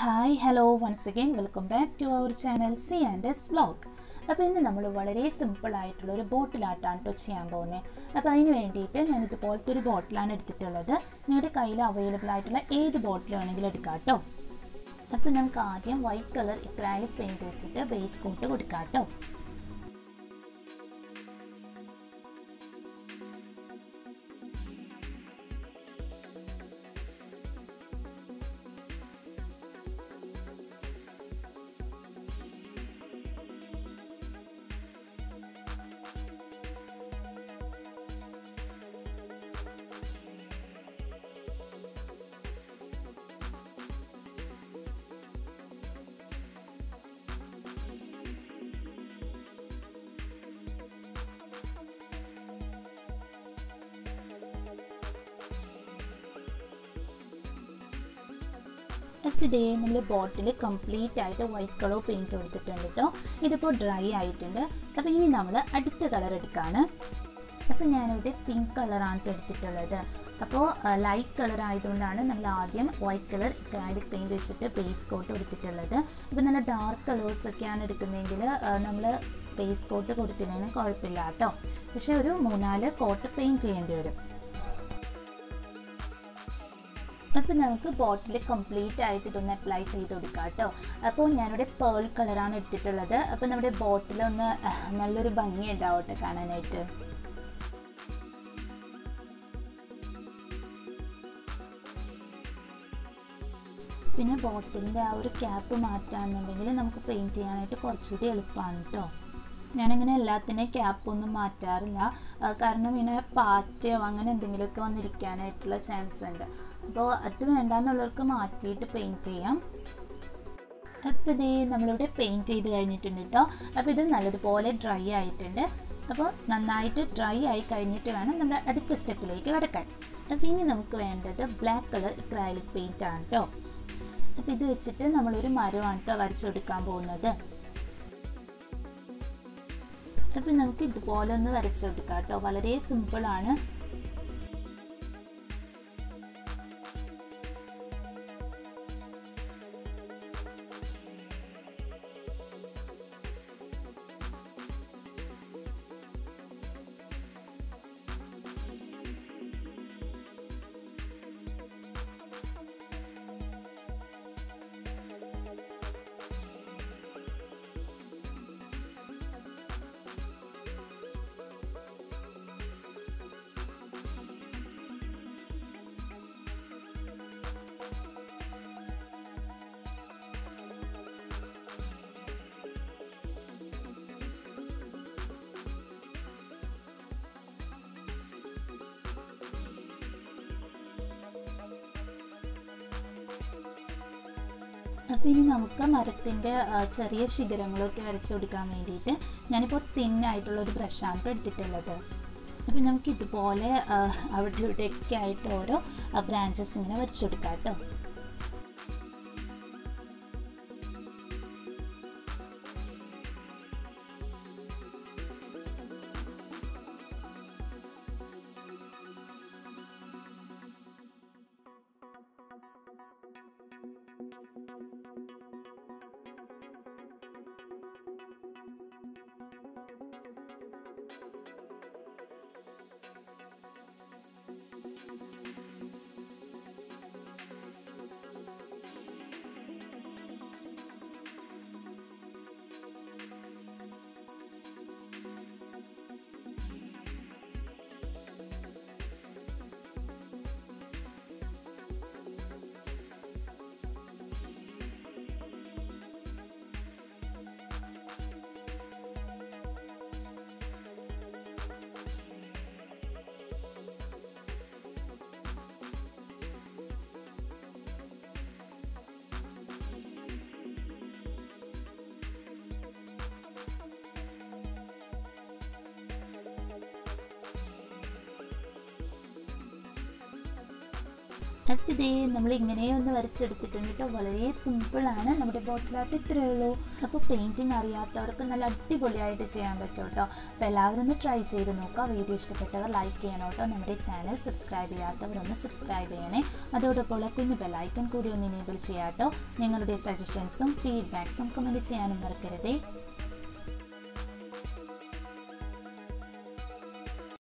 hi hello once again welcome back to our channel C and S vlog അപ്പോൾ ഇന്ന് നമ്മൾ വളരെ simple ആയിട്ടുള്ള ഒരു ബോട്ടിലാട്ടാണ് കേട്ടോ ചെയ്യാൻ പോകുന്നത് അപ്പോൾ അതിന് വേണ്ടിയിട്ട് ഞാൻ ഇതുപോലത്തെ ഒരു ബോട്ടിലാണ് എടുത്തിട്ടുള്ളത് നിങ്ങളുടെ കയ്യിൽ അവൈലബിൾ ആയിട്ടുള്ള ഏത് ബോട്ടിൽ വേണമെങ്കിലും എടുക്കാം കേട്ടോ അപ്പോൾ നമുക്ക് ആദ്യം വൈറ്റ് കളർ ഇക്രാലിക് പെയിൻറ്റ് വെച്ചിട്ട് ബേസ് കോട്ട് കൊടുക്കാം കേട്ടോ അപ്പോൾ ഇതേ നമ്മൾ ബോട്ടിൽ കംപ്ലീറ്റ് ആയിട്ട് വൈറ്റ് കളർ പെയിൻറ്റ് കൊടുത്തിട്ടുണ്ട് കേട്ടോ ഇതിപ്പോൾ ഡ്രൈ ആയിട്ടുണ്ട് അപ്പോൾ ഇനി നമ്മൾ അടുത്ത കളർ എടുക്കുകയാണ് അപ്പോൾ ഞാനിവിടെ പിങ്ക് കളറാണ് കേട്ടോ എടുത്തിട്ടുള്ളത് അപ്പോൾ ലൈറ്റ് കളർ ആയതുകൊണ്ടാണ് നമ്മൾ ആദ്യം വൈറ്റ് കളർ ഇക്രാലിക് പെയിൻറ്റ് വെച്ചിട്ട് ബേസ് കോട്ട് കൊടുത്തിട്ടുള്ളത് അപ്പോൾ നല്ല ഡാർക്ക് കളേഴ്സൊക്കെയാണ് എടുക്കുന്നതെങ്കിൽ നമ്മൾ ബേസ് കോട്ട് കൊടുത്തില്ലെങ്കിലും കുഴപ്പമില്ല കേട്ടോ പക്ഷേ ഒരു മൂന്നാല് കോട്ട് പെയിൻറ്റ് ചെയ്യേണ്ടി വരും അപ്പോൾ നമുക്ക് ബോട്ടിൽ കംപ്ലീറ്റ് ആയിട്ട് ഇതൊന്ന് അപ്ലൈ ചെയ്ത് കൊടുക്കാം കേട്ടോ അപ്പോൾ ഞാനിവിടെ പേൾ കളറാണ് എടുത്തിട്ടുള്ളത് അപ്പോൾ നമ്മുടെ ബോട്ടിൽ ഒന്ന് നല്ലൊരു ഭംഗി ഉണ്ടാവട്ടെ കാണാനായിട്ട് പിന്നെ ബോട്ടിലിൻ്റെ ആ ഒരു ക്യാപ്പ് മാറ്റാണെന്നുണ്ടെങ്കിൽ നമുക്ക് പെയിൻറ്റ് ചെയ്യാനായിട്ട് കുറച്ചുകൂടി എളുപ്പമാണ് കേട്ടോ ഞാനിങ്ങനെ എല്ലാത്തിൻ്റെയും ക്യാപ്പൊന്നും മാറ്റാറില്ല കാരണം ഇങ്ങനെ പാറ്റയോ അങ്ങനെ എന്തെങ്കിലുമൊക്കെ വന്നിരിക്കാനായിട്ടുള്ള ചാൻസ് ഉണ്ട് അപ്പോൾ അത് വേണ്ടാന്നുള്ളവർക്ക് മാറ്റിയിട്ട് പെയിൻറ്റ് ചെയ്യാം അപ്പോൾ ഇതേ നമ്മളിവിടെ പെയിൻറ്റ് ചെയ്ത് കഴിഞ്ഞിട്ടുണ്ട് കേട്ടോ അപ്പോൾ ഇത് നല്ലതുപോലെ ഡ്രൈ ആയിട്ടുണ്ട് അപ്പോൾ നന്നായിട്ട് ഡ്രൈ ആയി കഴിഞ്ഞിട്ട് വേണം നമ്മുടെ അടുത്ത സ്റ്റെപ്പിലേക്ക് കിടക്കാൻ അപ്പോൾ ഇനി നമുക്ക് വേണ്ടത് ബ്ലാക്ക് കളർ ഇക്രാലിക് പെയിൻ്റ് ആണ് കേട്ടോ അപ്പോൾ ഇത് വെച്ചിട്ട് നമ്മളൊരു മരമാണ് കേട്ടോ വരച്ചു കൊടുക്കാൻ പോകുന്നത് അപ്പോൾ നമുക്ക് ഇതുപോലെ ഒന്ന് വരച്ചു കൊടുക്കാം കേട്ടോ വളരെ സിമ്പിളാണ് അപ്പോൾ ഇനി നമുക്ക് മരത്തിൻ്റെ ചെറിയ ശിഖരങ്ങളൊക്കെ വരച്ചു കൊടുക്കാൻ വേണ്ടിയിട്ട് ഞാനിപ്പോൾ തിന്നായിട്ടുള്ള ഒരു ബ്രഷാണ് ഇപ്പോൾ എടുത്തിട്ടുള്ളത് അപ്പോൾ നമുക്ക് ഇതുപോലെ അവിടെ ഇവിടെയൊക്കെ ആയിട്ട് ഓരോ ബ്രാഞ്ചസ് ഇങ്ങനെ വരച്ചു കൊടുക്കാം കേട്ടോ അപ്പോൾ ഇതേ നമ്മൾ ഇങ്ങനെ ഒന്ന് വരച്ചെടുത്തിട്ടുണ്ട് കേട്ടോ വളരെ സിമ്പിളാണ് നമ്മുടെ ബോട്ടിലായിട്ട് ഇത്രയേ ഉള്ളൂ അപ്പോൾ പെയിൻറ്റിങ് അറിയാത്തവർക്ക് നല്ല അടിപൊളിയായിട്ട് ചെയ്യാൻ പറ്റും കേട്ടോ അപ്പോൾ എല്ലാവരും ഒന്ന് ട്രൈ ചെയ്ത് നോക്കുക വീഡിയോ ഇഷ്ടപ്പെട്ടവർ ലൈക്ക് ചെയ്യണം കേട്ടോ നമ്മുടെ ചാനൽ സബ്സ്ക്രൈബ് ചെയ്യാത്തവരൊന്ന് സബ്സ്ക്രൈബ് ചെയ്യണേ അതോടൊപ്പം കുഞ്ഞു ബെല്ലൈക്കൺ കൂടി ഒന്ന് എനേബിൾ ചെയ്യാം കേട്ടോ നിങ്ങളുടെ സജഷൻസും ഫീഡ്ബാക്സും കമൻറ്റ് ചെയ്യാനും മറക്കരുതേ